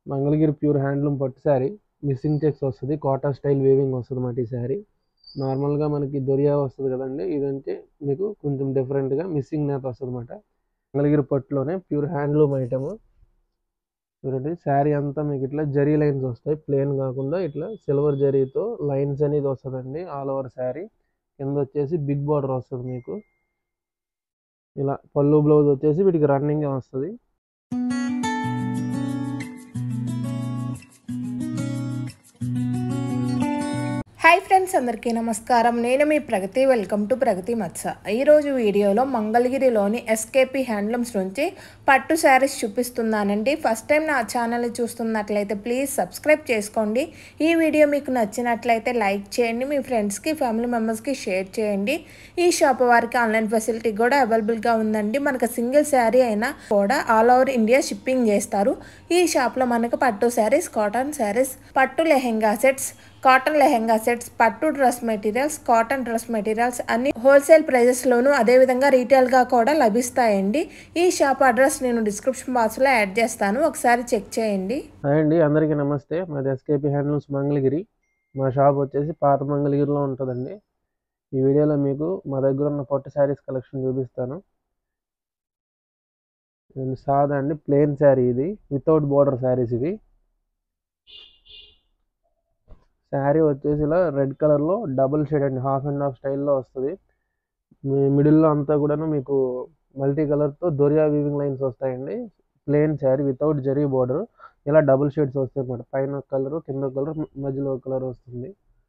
Mangalagiri pure handloom పట్టు sari missing checks వస్తుంది Kota style weaving వస్తుంది అన్నమాట ఈ శారీ నార్మల్గా మనకి దొరియా వస్తుంది కదండి ఇదంటే మీకు కొంచెం డిఫరెంట్గా మిస్సింగ్ నేత వస్తుంది అనమాట మంగళగిరి పట్టులోనే ప్యూర్ హ్యాండ్లూమ్ ఐటమ్ చూడండి శారీ అంతా మీకు ఇట్లా జరీ లైన్స్ వస్తాయి ప్లేన్ కాకుండా ఇట్లా సిల్వర్ జరీతో లైన్స్ అనేది వస్తుందండి ఆల్ ఓవర్ శారీ కింద వచ్చేసి బిగ్ బార్డర్ వస్తుంది మీకు ఇలా పళ్ళు బ్లౌజ్ వచ్చేసి వీటికి రన్నింగ్ వస్తుంది హాయ్ ఫ్రెండ్స్ అందరికీ నమస్కారం నేను మీ ప్రగతి వెల్కమ్ టు ప్రగతి మత్స ఈరోజు వీడియోలో మంగళగిరిలోని ఎస్కేపీ హ్యాండ్లూమ్స్ నుంచి పట్టు శారీస్ చూపిస్తున్నానండి ఫస్ట్ టైం నా ఛానల్ చూస్తున్నట్లయితే ప్లీజ్ సబ్స్క్రైబ్ చేసుకోండి ఈ వీడియో మీకు నచ్చినట్లయితే లైక్ చేయండి మీ ఫ్రెండ్స్కి ఫ్యామిలీ మెంబర్స్కి షేర్ చేయండి ఈ షాప్ వారికి ఆన్లైన్ ఫెసిలిటీ కూడా అవైలబుల్గా ఉందండి మనకు సింగిల్ శారీ అయినా కూడా ఆల్ ఓవర్ ఇండియా షిప్పింగ్ చేస్తారు ఈ షాప్లో మనకు పట్టు శారీస్ కాటన్ శారీస్ పట్టు lehenga sets cotton lehenga sets పట్టు dress materials cotton dress materials అన్ని హోల్సేల్ ప్రైజెస్లోను అదేవిధంగా రీటైల్గా కూడా లభిస్తాయండి ఈ షాప్ అడ్రస్ నేను డిస్క్రిప్షన్ బాక్స్లో యాడ్ చేస్తాను ఒకసారి చెక్ చేయండి హాయ్ అండి అందరికీ నమస్తే మాది ఎస్కేపీ హ్యాండ్లూమ్స్ మంగళగిరి మా షాప్ వచ్చేసి పాత మంగళగిరిలో ఉంటుందండి ఈ వీడియోలో మీకు మా దగ్గర ఉన్న పట్టు శారీస్ కలెక్షన్ చూపిస్తాను ఇది సాదా అండి ప్లెయిన్ శారీ ఇది వితౌట్ బార్డర్ శారీస్ ఇవి శారీ వచ్చేసి ఇలా రెడ్ కలర్లో డబుల్ షేడ్ అండి హాఫ్ అండ్ హాఫ్ స్టైల్లో వస్తుంది మీ మిడిల్లో అంతా కూడాను మీకు మల్టీ కలర్తో దొరియా వీవింగ్ లైన్స్ వస్తాయండి plain sari without zari border ఇలా డబుల్ షేడ్స్ వస్తాయి అన్నమాట పైన కలర్ కింద కలర్ మధ్యలో కలర్ వస్తుంది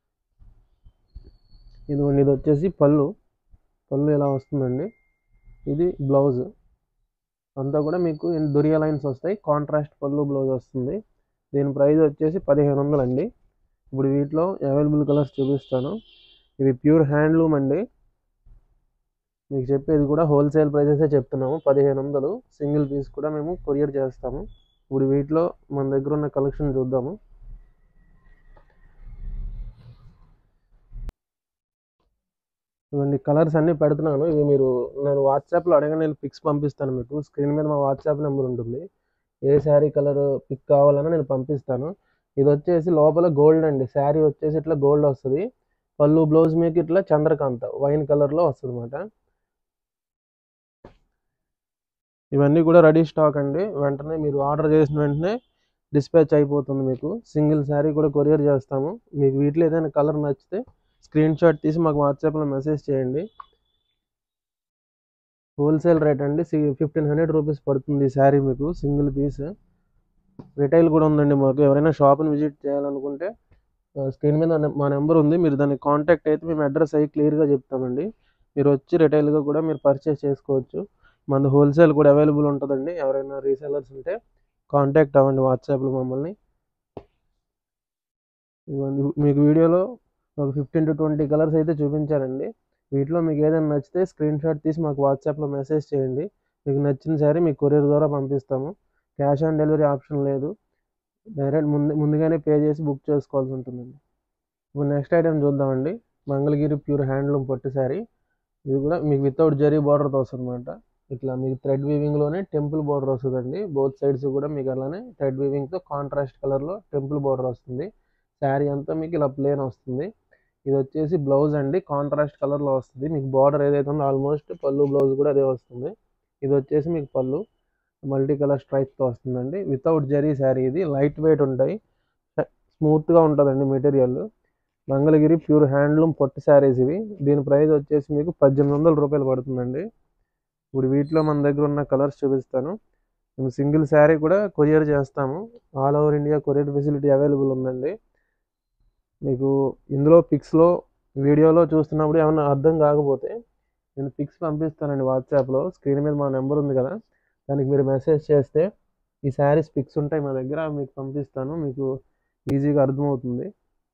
ఇది ఇది వచ్చేసి పళ్ళు పళ్ళు ఇలా వస్తుందండి ఇది బ్లౌజ్ అంతా కూడా మీకు దొరియా లైన్స్ వస్తాయి కాంట్రాస్ట్ పళ్ళు బ్లౌజ్ వస్తుంది దీని ప్రైస్ వచ్చేసి పదిహేను వందలు అండి ఇప్పుడు వీటిలో అవైలబుల్ కలర్స్ చూపిస్తాను ఇవి ప్యూర్ హ్యాండ్లూమ్ అండి మీకు చెప్పేది కూడా హోల్సేల్ ప్రైజెసే చెప్తున్నాము పదిహేను వందలు సింగిల్ పీస్ కూడా మేము కొరియర్ చేస్తాము ఇప్పుడు వీటిలో మన దగ్గర ఉన్న కలెక్షన్ చూద్దాము ఇవన్నీ కలర్స్ అన్నీ పెడుతున్నాను ఇవి మీరు నేను వాట్సాప్లో అడగని నేను పిక్స్ పంపిస్తాను మీకు స్క్రీన్ మీద మా వాట్సాప్ నెంబర్ ఉంటుంది ఏ శారీ కలర్ పిక్ కావాలన్నా నేను పంపిస్తాను ఇది వచ్చేసి లోపల గోల్డ్ అండి శారీ వచ్చేసి ఇట్లా గోల్డ్ వస్తుంది పళ్ళు బ్లౌజ్ మీకు ఇట్లా చంద్రకాంత వైన్ కలర్లో వస్తుంది అనమాట ఇవన్నీ కూడా రెడీ స్టాక్ అండి వెంటనే మీరు ఆర్డర్ చేసిన వెంటనే డిస్పాచ్ అయిపోతుంది మీకు సింగిల్ శారీ కూడా కొరియర్ చేస్తాము మీకు వీటిలో ఏదైనా కలర్ నచ్చితే స్క్రీన్ షాట్ తీసి మాకు వాట్సాప్లో మెసేజ్ చేయండి హోల్సేల్ రేట్ అండి ఫిఫ్టీన్ హండ్రెడ్ రూపీస్ పడుతుంది ఈ శారీ మీకు సింగిల్ పీస్ రిటైల్ కూడా ఉందండి మాకు ఎవరైనా షాప్ని విజిట్ చేయాలనుకుంటే స్క్రీన్ మీద మా నెంబర్ ఉంది మీరు దాన్ని కాంటాక్ట్ అయితే మేము అడ్రస్ అయ్యి క్లియర్గా చెప్తామండి మీరు వచ్చి రిటైల్గా కూడా మీరు పర్చేస్ చేసుకోవచ్చు మన హోల్సేల్ కూడా అవైలబుల్ ఉంటుందండి ఎవరైనా రీసెలర్స్ ఉంటే కాంటాక్ట్ అవ్వండి వాట్సాప్లో మమ్మల్ని ఇదిగోండి మీకు వీడియోలో ఒక ఫిఫ్టీన్ టు ట్వంటీ కలర్స్ అయితే చూపించారండి వీటిలో మీకు ఏదైనా నచ్చితే స్క్రీన్ షాట్ తీసి మాకు వాట్సాప్లో మెసేజ్ చేయండి మీకు నచ్చిన సారీ మీకు కొరియర్ ద్వారా పంపిస్తాము క్యాష్ ఆన్ డెలివరీ ఆప్షన్ లేదు డైరెక్ట్ ముందు ముందుగానే పే చేసి బుక్ చేసుకోవాల్సి ఉంటుందండి ఇప్పుడు నెక్స్ట్ ఐటెం చూద్దామండి మంగళగిరి ప్యూర్ హ్యాండ్లూమ్ పట్టు శారీ ఇది కూడా మీకు వితౌట్ జరీ బార్డర్తో వస్తుంది అనమాట ఇట్లా మీకు థ్రెడ్ వీవింగ్లోనే టెంపుల్ బార్డర్ వస్తుందండి బోత్ సైడ్స్ కూడా మీకు అలానే థ్రెడ్ వీవింగ్తో కాంట్రాస్ట్ కలర్లో టెంపుల్ బార్డర్ వస్తుంది శారీ అంతా మీకు ఇలా ప్లేన్ వస్తుంది ఇది వచ్చేసి బ్లౌజ్ అండి కాంట్రాస్ట్ కలర్లో వస్తుంది మీకు బార్డర్ ఏదైతే ఉందో ఆల్మోస్ట్ పళ్ళు బ్లౌజ్ కూడా అదే వస్తుంది ఇది వచ్చేసి మీకు పళ్ళు మల్టీ కలర్ స్ట్రైప్తో వస్తుందండి వితౌట్ జరీ శారీ ఇది లైట్ వెయిట్ ఉంటాయి స్మూత్గా ఉంటుందండి మెటీరియల్ మంగళగిరి ప్యూర్ హ్యాండ్లూమ్ పొట్టి శారీస్ ఇవి దీని ప్రైస్ వచ్చేసి మీకు పద్దెనిమిది వందల రూపాయలు పడుతుందండి ఇప్పుడు వీటిలో మన దగ్గర ఉన్న కలర్స్ చూపిస్తాను మేము సింగిల్ శారీ కూడా కొరియర్ చేస్తాము all over India courier facility available ఉందండి మీకు ఇందులో పిక్స్లో వీడియోలో చూస్తున్నప్పుడు ఏమన్నా అర్థం కాకపోతే నేను పిక్స్ పంపిస్తానండి వాట్సాప్లో స్క్రీన్ మీద మా నెంబర్ ఉంది కదా దానికి మీరు మెసేజ్ చేస్తే ఈ శారీస్ పిక్స్ ఉంటాయి మా దగ్గర మీకు పంపిస్తాను మీకు ఈజీగా అర్థమవుతుంది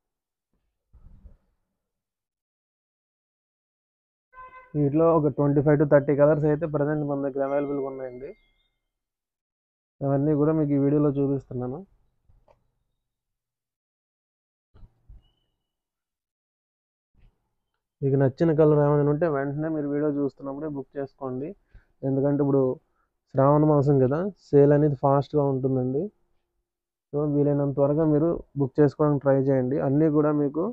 వీటిలో ఒక twenty five to thirty colours అయితే ప్రజెంట్ మన దగ్గర అవైలబుల్గా ఉన్నాయండి అవన్నీ కూడా మీకు ఈ వీడియోలో చూపిస్తున్నాను మీకు నచ్చిన కలర్ ఏమైనా ఉంటే వెంటనే మీరు వీడియో చూస్తున్నప్పుడే బుక్ చేసుకోండి ఎందుకంటే ఇప్పుడు శ్రావణ మాసం కదా సేల్ అనేది ఫాస్ట్గా ఉంటుందండి సో వీలైనంత త్వరగా మీరు బుక్ చేసుకోవడానికి ట్రై చేయండి అన్నీ కూడా మీకు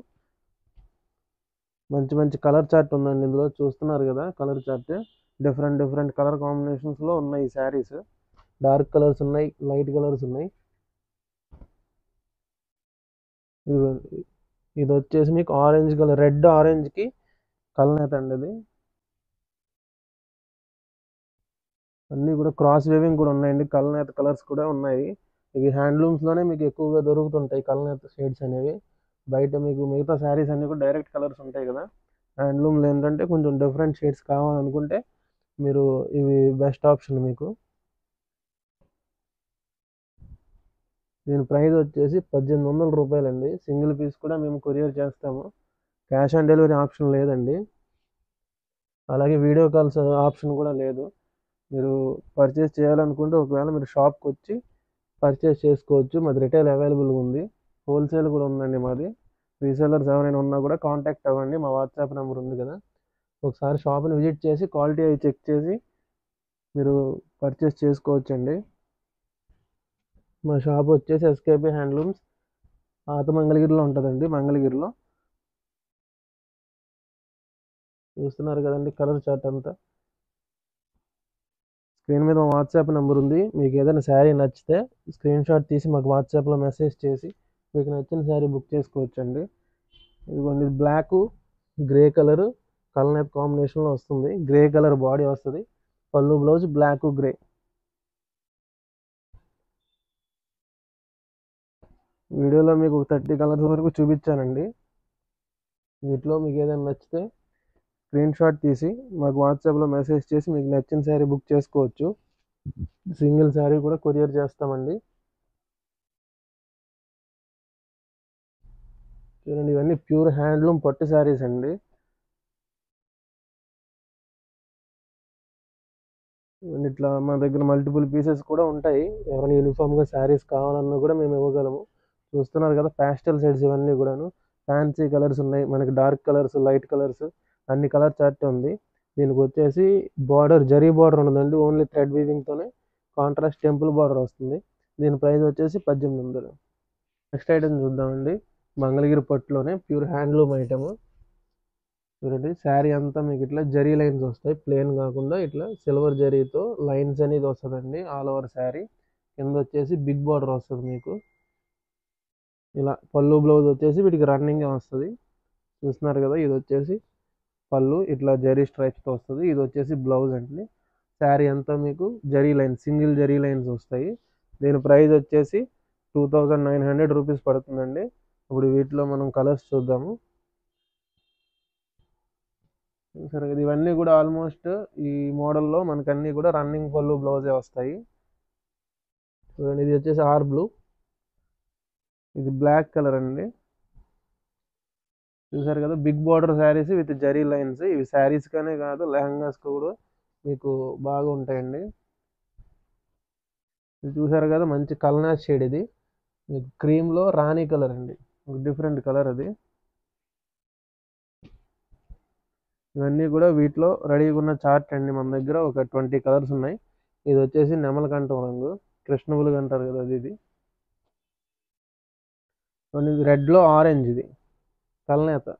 మంచి మంచి కలర్ చార్ట్ ఉందండి ఇందులో చూస్తున్నారు కదా colour chart different different colour కాంబినేషన్స్లో ఉన్నాయి ఈ శారీస్ డార్క్ కలర్స్ ఉన్నాయి లైట్ కలర్స్ ఉన్నాయి ఇదిగోండి. ఇది వచ్చేసి మీకు ఆరెంజ్ కలర్ రెడ్ ఆరెంజ్కి కలనేత అండి ఇది అన్నీ కూడా క్రాస్ వేవింగ్ కూడా ఉన్నాయండి కలనేత కలర్స్ కూడా ఉన్నాయి ఇవి హ్యాండ్లూమ్స్లోనే మీకు ఎక్కువగా దొరుకుతుంటాయి కలనేత షేడ్స్ అనేవి బయట మీకు మిగతా శారీస్ అన్నీ కూడా డైరెక్ట్ కలర్స్ ఉంటాయి కదా హ్యాండ్లూమ్లో ఏంటంటే కొంచెం డిఫరెంట్ షేడ్స్ కావాలనుకుంటే మీరు ఇవి బెస్ట్ ఆప్షన్ మీకు దీని ప్రైస్ వచ్చేసి పద్దెనిమిది వందల రూపాయలండి సింగిల్ పీస్ కూడా మేము కొరియర్ చేస్తాము క్యాష్ ఆన్ డెలివరీ ఆప్షన్ లేదండి అలాగే వీడియో కాల్స్ ఆప్షన్ కూడా లేదు మీరు పర్చేస్ చేయాలనుకుంటే ఒకవేళ మీరు షాప్కి వచ్చి పర్చేస్ చేసుకోవచ్చు మాది రిటైల్ అవైలబుల్గా ఉంది హోల్సేల్ కూడా ఉందండి మాది రీసెలర్స్ ఎవరైనా ఉన్నా కూడా కాంటాక్ట్ అవ్వండి మా వాట్సాప్ నెంబర్ ఉంది కదా ఒకసారి షాప్ని విజిట్ చేసి క్వాలిటీ అవి చెక్ చేసి మీరు పర్చేస్ చేసుకోవచ్చండి మా షాప్ వచ్చేసి ఎస్కేపీ హ్యాండ్లూమ్స్ పాత మంగళగిరిలో ఉంటుందండి మంగళగిరిలో చూస్తున్నారు కదండి కలర్ చార్ట్ అంతా స్క్రీన్ మీద మా వాట్సాప్ నెంబర్ ఉంది మీకు ఏదైనా శారీ నచ్చితే స్క్రీన్ షాట్ తీసి మాకు వాట్సాప్లో మెసేజ్ చేసి మీకు నచ్చిన శారీ బుక్ చేసుకోవచ్చండి ఇదిగోండి బ్లాక్ గ్రే కలర్ కలనేత్ కాంబినేషన్లో వస్తుంది గ్రే కలర్ బాడీ వస్తుంది పళ్ళు బ్లౌజ్ బ్లాక్ గ్రే వీడియోలో మీకు థర్టీ కలర్స్ వరకు చూపించానండి వీటిలో మీకు ఏదైనా నచ్చితే స్క్రీన్ షాట్ తీసి మాకు వాట్సాప్లో మెసేజ్ చేసి మీకు నచ్చిన శారీ బుక్ చేసుకోవచ్చు సింగిల్ శారీ కూడా కొరియర్ చేస్తామండి చూడండి ఇవన్నీ ప్యూర్ హ్యాండ్లూమ్ పట్టు శారీస్ అండి ఇవన్నీ ఇట్లా మా దగ్గర మల్టిపుల్ పీసెస్ కూడా ఉంటాయి ఎవరైనా యూనిఫామ్గా శారీస్ కావాలన్నా కూడా మేము ఇవ్వగలము చూస్తున్నారు కదా ప్యాస్టల్ షేడ్స్ ఇవన్నీ కూడాను ఫ్యాన్సీ కలర్స్ ఉన్నాయి మనకి డార్క్ కలర్స్ లైట్ కలర్స్ అన్ని కలర్ చార్ట్ ఉంది దీనికి వచ్చేసి బార్డర్ జరీ బార్డర్ ఉండదండి ఓన్లీ థ్రెడ్ వీవింగ్తోనే కాంట్రాస్ట్ టెంపుల్ బార్డర్ వస్తుంది దీని ప్రైస్ వచ్చేసి పద్దెనిమిది వందలు నెక్స్ట్ ఐటమ్ చూద్దామండి మంగళగిరి పట్టులోనే ప్యూర్ హ్యాండ్లూమ్ ఐటమ్ చూడండి శారీ అంతా మీకు ఇట్లా జరీ లైన్స్ వస్తాయి ప్లేన్ కాకుండా ఇట్లా సిల్వర్ జరీతో లైన్స్ అనేది వస్తుందండి ఆల్ ఓవర్ శారీ కింద వచ్చేసి బిగ్ బార్డర్ వస్తుంది మీకు ఇలా పళ్ళు బ్లౌజ్ వచ్చేసి వీటికి రన్నింగ్ వస్తుంది చూస్తున్నారు కదా ఇది వచ్చేసి పళ్ళు ఇట్లా జరీ స్ట్రైప్స్తో వస్తుంది ఇది వచ్చేసి బ్లౌజ్ అండి శారీ అంతా మీకు zari lines single zari lines వస్తాయి దీని ప్రైస్ వచ్చేసి two thousand nine hundred rupees పడుతుందండి ఇప్పుడు వీటిలో మనం కలర్స్ చూద్దాము సరే ఇది ఇవన్నీ కూడా ఆల్మోస్ట్ ఈ మోడల్లో మనకు అన్నీ కూడా రన్నింగ్ పళ్ళు బ్లౌజే వస్తాయి చూడండి ఇది వచ్చేసి ఆర్ బ్లూ ఇది బ్లాక్ కలర్ అండి చూసారు కదా big border saris with zari lines ఇవి శారీస్ కానే కాదు లెహంగాస్ కూడా మీకు బాగా ఉంటాయండి ఇది చూసారు కదా మంచి కల్నా షేడ్ ఇది మీకు క్రీమ్లో రాణి కలర్ అండి ఒక డిఫరెంట్ కలర్ అది ఇవన్నీ కూడా వీటిలో రెడీగా ఉన్న చార్ట్ అండి మన దగ్గర ఒక ట్వంటీ కలర్స్ ఉన్నాయి ఇది వచ్చేసి నెమలకంఠం రంగు కృష్ణవులుగా అంటారు కదా అది ఇది ఇది రెడ్లో ఆరెంజ్ ఇది కల్నేత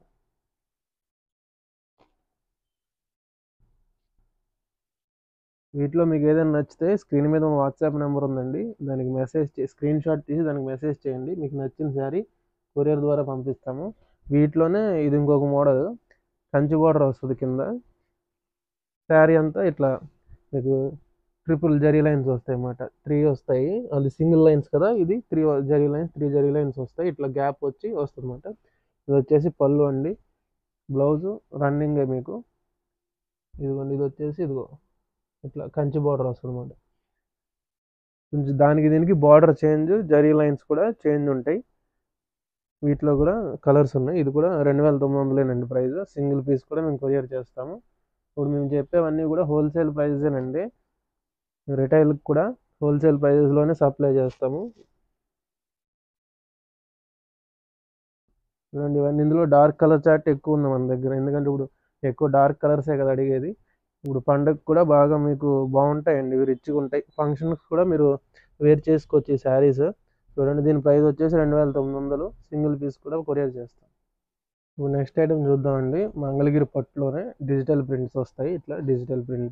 వీటిలో మీకు ఏదైనా నచ్చితే స్క్రీన్ మీద వాట్సాప్ నెంబర్ ఉందండి దానికి మెసేజ్ స్క్రీన్ షాట్ తీసి దానికి మెసేజ్ చేయండి మీకు నచ్చిన శారీ కొరియర్ ద్వారా పంపిస్తాము వీటిలోనే ఇది ఇంకొక మోడల్ కంచి బార్డర్ వస్తుంది కింద శారీ అంతా ఇట్లా మీకు ట్రిపుల్ జరీ లైన్స్ వస్తాయి అన్నమాట త్రీ వస్తాయి అది సింగిల్ లైన్స్ కదా ఇది three zari lines three zari lines వస్తాయి ఇట్లా గ్యాప్ వచ్చి వస్తుంది అన్నమాట ఇది వచ్చేసి పళ్ళు అండి బ్లౌజు రన్నింగ్ మీకు ఇదిగోండి ఇది వచ్చేసి ఇదిగో ఇట్లా కంచి బార్డర్ వస్తుంది అన్నమాట కొంచెం దానికి దీనికి బార్డర్ చేంజ్ జరీ లైన్స్ కూడా చేంజ్ ఉంటాయి వీటిలో కూడా కలర్స్ ఉన్నాయి ఇది కూడా రెండు వేల తొమ్మిది వందలేనండి ప్రైస్ సింగిల్ పీస్ కూడా మేము కొరియర్ చేస్తాము ఇప్పుడు మేము చెప్పేవన్నీ కూడా హోల్సేల్ ప్రైజేనండి రిటైల్కి కూడా హోల్సేల్ ప్రైజెస్లోనే సప్లై చేస్తాము చూడండి ఇవన్నీ ఇందులో డార్క్ కలర్ చార్ట్ ఎక్కువ ఉంది మన దగ్గర ఎందుకంటే ఇప్పుడు ఎక్కువ డార్క్ కలర్సే కదా అడిగేది ఇప్పుడు పండగ కూడా బాగా మీకు బాగుంటాయండి ఇవి రిచ్గా ఉంటాయి ఫంక్షన్స్ కూడా మీరు వేర్ చేసుకోవచ్చు ఈ శారీస్ చూడండి దీని ప్రైస్ వచ్చేసి రెండు వేల తొమ్మిది వందలు సింగిల్ పీస్ కూడా కొరియర్ చేస్తాం ఇప్పుడు నెక్స్ట్ ఐటమ్ చూద్దామండి మంగళగిరి పట్టులోనే డిజిటల్ ప్రింట్స్ వస్తాయి ఇట్లా డిజిటల్ ప్రింట్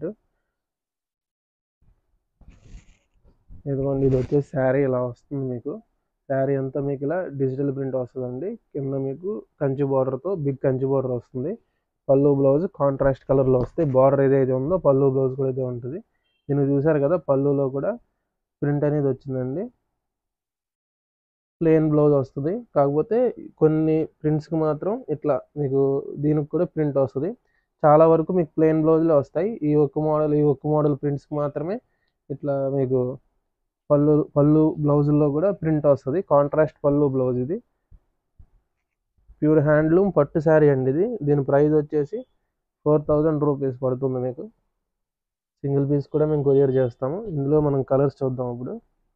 ఇదిగోండి ఇది వచ్చేసి శారీ ఇలా వస్తుంది మీకు శారీ అంతా మీకు ఇలా డిజిటల్ ప్రింట్ వస్తుందండి కింద మీకు కంచి బార్డర్తో బిగ్ కంచి బార్డర్ వస్తుంది పళ్ళు బ్లౌజ్ కాంట్రాస్ట్ కలర్లో వస్తాయి బార్డర్ ఏదైతే ఉందో పళ్ళు బ్లౌజ్ కూడా అయితే ఉంటుంది దీన్ని చూసారు కదా పళ్ళులో కూడా ప్రింట్ అనేది వచ్చిందండి ప్లెయిన్ బ్లౌజ్ వస్తుంది కాకపోతే కొన్ని ప్రింట్స్కి మాత్రం ఇట్లా మీకు దీనికి కూడా ప్రింట్ వస్తుంది చాలా వరకు మీకు ప్లెయిన్ బ్లౌజ్లే వస్తాయి ఈ ఒక్క మోడల్ ఈ ఒక్క మోడల్ ప్రింట్స్కి మాత్రమే ఇట్లా మీకు పళ్ళు పళ్ళు బ్లౌజుల్లో కూడా ప్రింట్ వస్తుంది కాంట్రాస్ట్ పళ్ళు బ్లౌజ్ ఇది ప్యూర్ హ్యాండ్లూమ్ పట్టు శారీ అండి ఇది దీని ప్రైస్ వచ్చేసి ఫోర్ థౌజండ్ రూపీస్ పడుతుంది మీకు సింగిల్ పీస్ కూడా మేము కొరియర్ చేస్తాము ఇందులో మనం కలర్స్ చూద్దాం ఇప్పుడు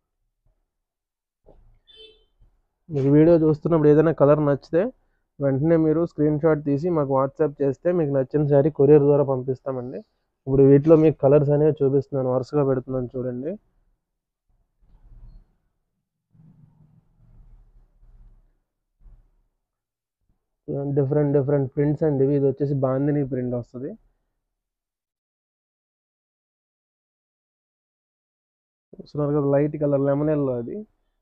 మీకు వీడియో చూస్తున్నప్పుడు ఏదైనా కలర్ నచ్చితే వెంటనే మీరు స్క్రీన్ షాట్ తీసి మాకు వాట్సాప్ చేస్తే మీకు నచ్చిన శారీ కొరియర్ ద్వారా పంపిస్తామండి ఇప్పుడు వీటిలో మీకు కలర్స్ అనేవి చూపిస్తున్నాను వరుసగా పెడుతున్నాను చూడండి డిఫరెంట్ డిఫరెంట్ ప్రింట్స్ అండి ఇవి ఇది వచ్చేసి బాందిని ప్రింట్ వస్తుంది చూస్తున్నారు కదా లైట్ కలర్ లెమన్ ఎల్లో అది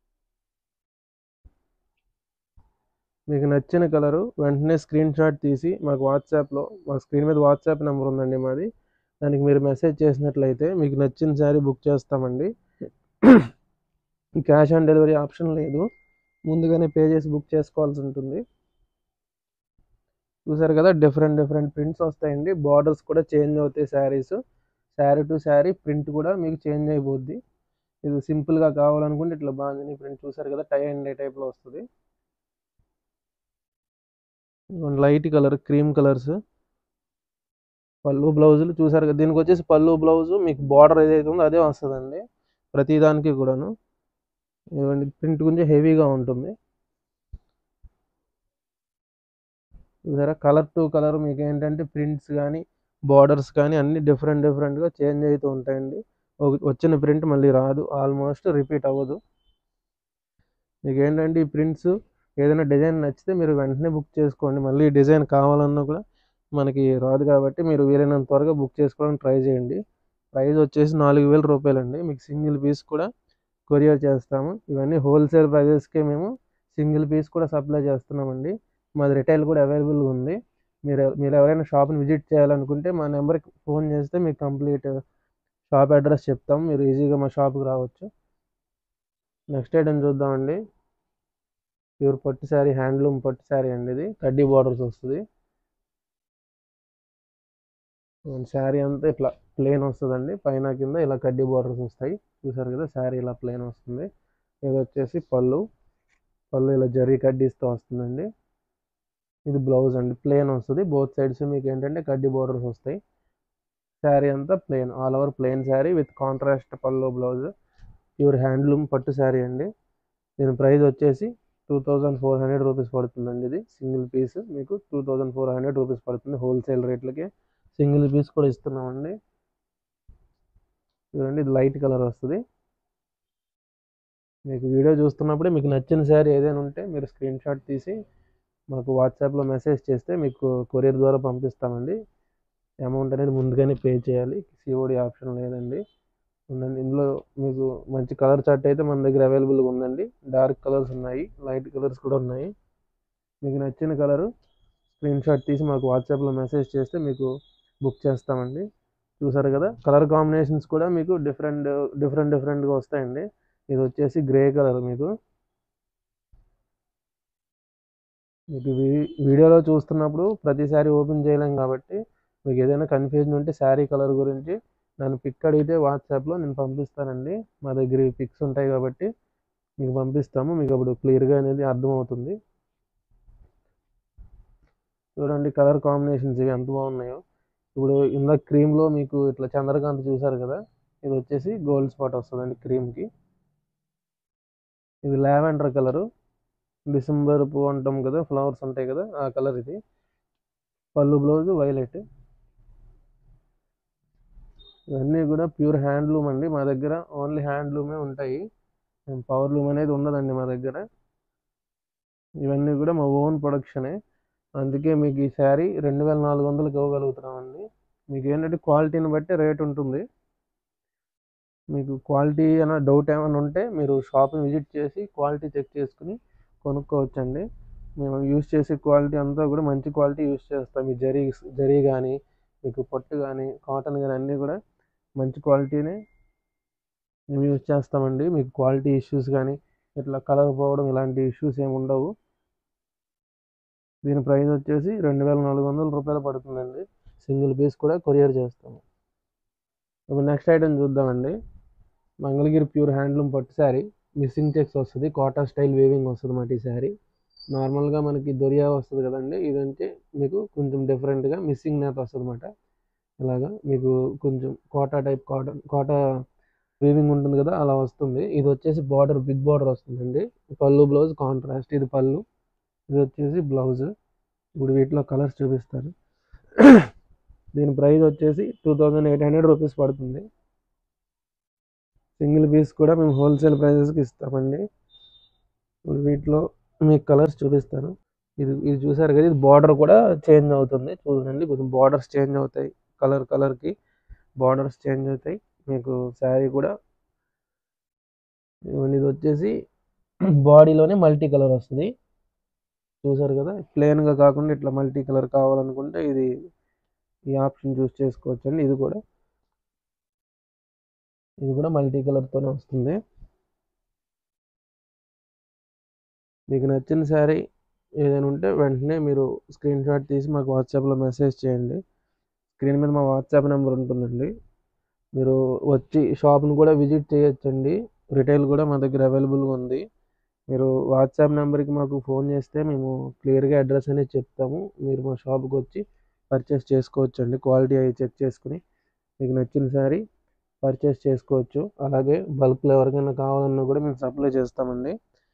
మీకు నచ్చిన కలరు వెంటనే స్క్రీన్ షాట్ తీసి మాకు వాట్సాప్లో మా స్క్రీన్ మీద వాట్సాప్ నెంబర్ ఉందండి మాది దానికి మీరు మెసేజ్ చేసినట్లయితే మీకు నచ్చిన శారీ బుక్ చేస్తామండి క్యాష్ ఆన్ డెలివరీ ఆప్షన్ లేదు ముందుగానే పే చేసి బుక్ చేసుకోవాల్సి ఉంటుంది చూసారు కదా డిఫరెంట్ డిఫరెంట్ ప్రింట్స్ వస్తాయండి బార్డర్స్ కూడా చేంజ్ అవుతాయి శారీస్ శారీ టు శారీ ప్రింట్ కూడా మీకు చేంజ్ అయిపోద్ది ఇది సింపుల్గా కావాలనుకుంటే ఇట్లా బాగుంది ప్రింట్ చూసారు కదా టై అండ్ డై టైప్లో వస్తుంది లైట్ కలర్ క్రీమ్ కలర్స్ పళ్ళు బ్లౌజులు చూసారు కదా దీనికి వచ్చేసి పళ్ళు బ్లౌజు మీకు బార్డర్ ఏదైతే ఉందో అదే వస్తుందండి ప్రతి దానికి కూడాను ఇవ్వండి ప్రింట్ కొంచెం హెవీగా ఉంటుంది చూసారా కలర్ టు కలర్ మీకు ఏంటంటే ప్రింట్స్ కానీ బార్డర్స్ కానీ అన్ని డిఫరెంట్ డిఫరెంట్గా చేంజ్ అవుతూ ఉంటాయండి వచ్చిన ప్రింట్ మళ్ళీ రాదు ఆల్మోస్ట్ రిపీట్ అవ్వదు మీకు ఏంటంటే ఈ ప్రింట్స్ ఏదైనా డిజైన్ నచ్చితే మీరు వెంటనే బుక్ చేసుకోండి మళ్ళీ డిజైన్ కావాలన్నా కూడా మనకి రాదు కాబట్టి మీరు వీలైనంత త్వరగా బుక్ చేసుకోవడానికి ట్రై చేయండి ప్రైస్ వచ్చేసి నాలుగు వేల రూపాయలండి మీకు సింగిల్ పీస్ కూడా కొరియర్ చేస్తాము ఇవన్నీ హోల్సేల్ ప్రైజెస్కే మేము సింగిల్ పీస్ కూడా సప్లై చేస్తున్నామండి మాది రిటైల్ కూడా అవైలబుల్గా ఉంది మీరు మీరు ఎవరైనా షాప్ని విజిట్ చేయాలనుకుంటే మా నెంబర్కి ఫోన్ చేస్తే మీకు కంప్లీట్ షాప్ అడ్రస్ చెప్తాం మీరు ఈజీగా మా షాప్కి రావచ్చు నెక్స్ట్ ఐటమ్ చూద్దామండి ప్యూర్ పట్టు శారీ హ్యాండ్లూమ్ పట్టు శారీ అండి ఇది కడ్డీ బార్డర్స్ వస్తుంది శారీ అంతా ఇట్లా ప్లేన్ వస్తుందండి పైన కింద ఇలా కడ్డీ బార్డర్స్ వస్తాయి చూసారు కదా శారీ ఇలా ప్లేన్ వస్తుంది ఇది వచ్చేసి పళ్ళు పళ్ళు ఇలా జరీ కడ్డీస్తో వస్తుందండి ఇది బ్లౌజ్ అండి ప్లేన్ వస్తుంది బోత్ సైడ్స్ మీకు ఏంటంటే కడ్డీ బార్డర్స్ వస్తాయి శారీ అంతా plain all over plain sari with contrast pallu blouse pure handloom పట్టు శారీ అండి దీని ప్రైస్ వచ్చేసి two thousand four hundred rupees పడుతుందండి ఇది సింగిల్ పీస్ మీకు two thousand four hundred rupees పడుతుంది హోల్సేల్ రేట్లకి సింగిల్ పీస్ కూడా ఇస్తున్నామండి చూడండి ఇది లైట్ కలర్ వస్తుంది మీకు వీడియో చూస్తున్నప్పుడే మీకు నచ్చిన శారీ ఏదైనా ఉంటే మీరు స్క్రీన్ షాట్ తీసి మాకు వాట్సాప్లో మెసేజ్ చేస్తే మీకు కొరియర్ ద్వారా పంపిస్తామండి అమౌంట్ అనేది ముందుగానే పే చేయాలి సిఓడి ఆప్షన్ లేదండి ఉందండి ఇందులో మీకు మంచి కలర్ చార్ట్ అయితే మన దగ్గర అవైలబుల్గా ఉందండి డార్క్ కలర్స్ ఉన్నాయి లైట్ కలర్స్ కూడా ఉన్నాయి మీకు నచ్చిన కలరు స్క్రీన్ షాట్ తీసి మాకు వాట్సాప్లో మెసేజ్ చేస్తే మీకు బుక్ చేస్తామండి చూసారు కదా కలర్ కాంబినేషన్స్ కూడా మీకు డిఫరెంట్ డిఫరెంట్ డిఫరెంట్గా వస్తాయండి ఇది వచ్చేసి గ్రే కలర్ మీకు మీకు వీడియోలో చూస్తున్నప్పుడు ప్రతిసారి ఓపెన్ చేయలేం కాబట్టి మీకు ఏదైనా కన్ఫ్యూజన్ ఉంటే శారీ కలర్ గురించి నన్ను పిక్ అడిగితే వాట్సాప్లో నేను పంపిస్తానండి మా దగ్గర పిక్స్ ఉంటాయి కాబట్టి మీకు పంపిస్తాము మీకు అప్పుడు క్లియర్గా అనేది అర్థమవుతుంది చూడండి కలర్ కాంబినేషన్స్ ఇవి ఎంత బాగున్నాయో ఇప్పుడు ఇందా క్రీమ్లో మీకు ఇట్లా చంద్రకాంత్ చూసారు కదా ఇది వచ్చేసి గోల్డ్ స్పాట్ వస్తుందండి క్రీమ్కి ఇది లావెండర్ కలరు డిసెంబర్ పువ్వు అంటాం కదా ఫ్లవర్స్ ఉంటాయి కదా ఆ కలర్ ఇది పళ్ళు బ్లౌజ్ వైలెట్ ఇవన్నీ కూడా ప్యూర్ హ్యాండ్లూమ్ అండి మా దగ్గర ఓన్లీ హ్యాండ్లూమే ఉంటాయి పవర్ లూమ్ అనేది ఉండదండి మా దగ్గర ఇవన్నీ కూడా మా ఓన్ ప్రొడక్షనే అందుకే మీకు ఈ శారీ రెండు వేల నాలుగు వందలకి ఇవ్వగలుగుతున్నామండి మీకు ఏంటంటే క్వాలిటీని బట్టి రేట్ ఉంటుంది మీకు క్వాలిటీ అన్న డౌట్ ఏమైనా ఉంటే మీరు షాప్ని విజిట్ చేసి క్వాలిటీ చెక్ చేసుకుని కొనుక్కోవచ్చండి మేము యూస్ చేసే క్వాలిటీ అంతా కూడా మంచి క్వాలిటీ యూస్ చేస్తాం ఈ జరీ జరీ కానీ మీకు పొట్టు కానీ కాటన్ కానీ అన్నీ కూడా మంచి క్వాలిటీనే మేము యూస్ చేస్తామండి మీకు క్వాలిటీ ఇష్యూస్ కానీ ఇట్లా కలర్ పోవడం ఇలాంటి ఇష్యూస్ ఏమి ఉండవు దీని ప్రైస్ వచ్చేసి రెండు వేల నాలుగు వందల రూపాయలు పడుతుందండి సింగిల్ పీస్ కూడా కొరియర్ చేస్తాము ఇప్పుడు నెక్స్ట్ ఐటమ్ చూద్దామండి మంగళగిరి ప్యూర్ హ్యాండ్లూమ్ పట్టు శారీ మిస్సింగ్ చెక్స్ వస్తుంది కోటా స్టైల్ వేవింగ్ వస్తుంది మాట ఈ శారీ నార్మల్గా మనకి దొరియా వస్తుంది కదండి ఇదంటే మీకు కొంచెం డిఫరెంట్గా మిస్సింగ్ నేత వస్తుంది అన్నమాట ఇలాగా మీకు కొంచెం Kota type cotton Kota weaving ఉంటుంది కదా అలా వస్తుంది ఇది వచ్చేసి బార్డర్ బిగ్ బార్డర్ వస్తుందండి పళ్ళు బ్లౌజ్ కాంట్రాస్ట్ ఇది పళ్ళు ఇది వచ్చేసి బ్లౌజ్ ఇప్పుడు వీటిలో కలర్స్ చూపిస్తాను దీని ప్రైస్ వచ్చేసి two thousand eight hundred rupees పడుతుంది సింగిల్ పీస్ కూడా మేము హోల్సేల్ ప్రైజెస్కి ఇస్తామండి ఇప్పుడు వీటిలో మీకు కలర్స్ చూపిస్తాను ఇది ఇది చూసారు కదా ఇది బార్డర్ కూడా చేంజ్ అవుతుంది చూడండి కొంచెం బార్డర్స్ చేంజ్ అవుతాయి కలర్ కలర్కి బార్డర్స్ చేంజ్ అవుతాయి మీకు శారీ కూడా ఇదిగోండి ఇది వచ్చేసి బాడీలోనే మల్టీ కలర్ వస్తుంది చూసారు కదా ప్లెయిన్గా కాకుండా ఇట్లా మల్టీ కలర్ కావాలనుకుంటే ఇది ఈ ఆప్షన్ చూస్ చేసుకోవచ్చు అండి ఇది కూడా ఇది కూడా మల్టీ కలర్తోనే వస్తుంది మీకు నచ్చిన శారీ ఏదైనా ఉంటే వెంటనే మీరు స్క్రీన్ షాట్ తీసి మాకు వాట్సాప్లో మెసేజ్ చేయండి స్క్రీన్ మీద మా వాట్సాప్ నెంబర్ ఉంటుందండి మీరు వచ్చి షాప్ని కూడా విజిట్ చేయొచ్చండి రిటైల్ కూడా మా దగ్గర అవైలబుల్గా ఉంది మీరు వాట్సాప్ నెంబర్కి మాకు ఫోన్ చేస్తే మేము క్లియర్గా అడ్రస్ అనేది చెప్తాము మీరు మా షాప్కి వచ్చి పర్చేస్ చేసుకోవచ్చు అండి క్వాలిటీ అవి చెక్ చేసుకుని మీకు నచ్చిన శారీ పర్చేస్ చేసుకోవచ్చు అలాగే బల్క్లో ఎవరికైనా కావాలన్నా కూడా మేము సప్లై చేస్తామండి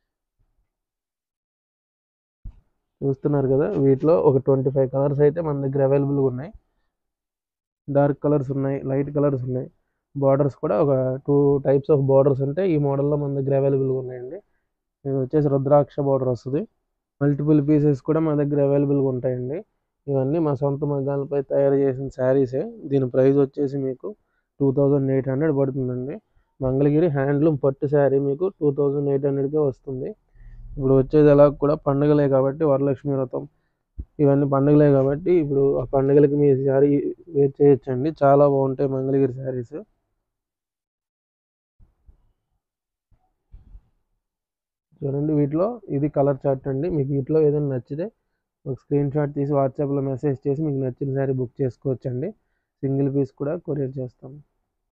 చూస్తున్నారు కదా వీటిలో ఒక ట్వంటీ ఫైవ్ కలర్స్ అయితే మన దగ్గర అవైలబుల్గా ఉన్నాయి డార్క్ కలర్స్ ఉన్నాయి లైట్ కలర్స్ ఉన్నాయి బార్డర్స్ కూడా ఒక టూ టైప్స్ ఆఫ్ బార్డర్స్ ఉంటాయి ఈ మోడల్లో మన దగ్గర అవైలబుల్గా ఉన్నాయండి ఇది వచ్చేసి రుద్రాక్ష బార్డర్ వస్తుంది మల్టిపుల్ పీసెస్ కూడా మా దగ్గర అవైలబుల్గా ఉంటాయండి ఇవన్నీ మా సొంత మగ్గాలపై తయారు చేసిన శారీసే దీని ప్రైస్ వచ్చేసి మీకు టూ థౌజండ్ ఎయిట్ హండ్రెడ్ పడుతుందండి మంగళగిరి హ్యాండ్లూమ్ పట్టు శారీ మీకు టూ థౌజండ్ ఎయిట్ హండ్రెడ్కే వస్తుంది ఇప్పుడు వచ్చేది ఎలా కూడా పండుగలే కాబట్టి వరలక్ష్మి వ్రతం ఇవన్నీ పండుగలే కాబట్టి ఇప్పుడు ఆ పండుగలకి మీ శారీ వేర్ చేయొచ్చండి చాలా బాగుంటాయి మంగళగిరి శారీస్ చూడండి వీటిలో ఇది కలర్ చార్ట్ అండి మీకు వీటిలో ఏదైనా నచ్చితే ఒక స్క్రీన్ షాట్ తీసి వాట్సాప్లో మెసేజ్ చేసి మీకు నచ్చిన శారీ బుక్ చేసుకోవచ్చండి సింగిల్ పీస్ కూడా కొరియర్ చేస్తాము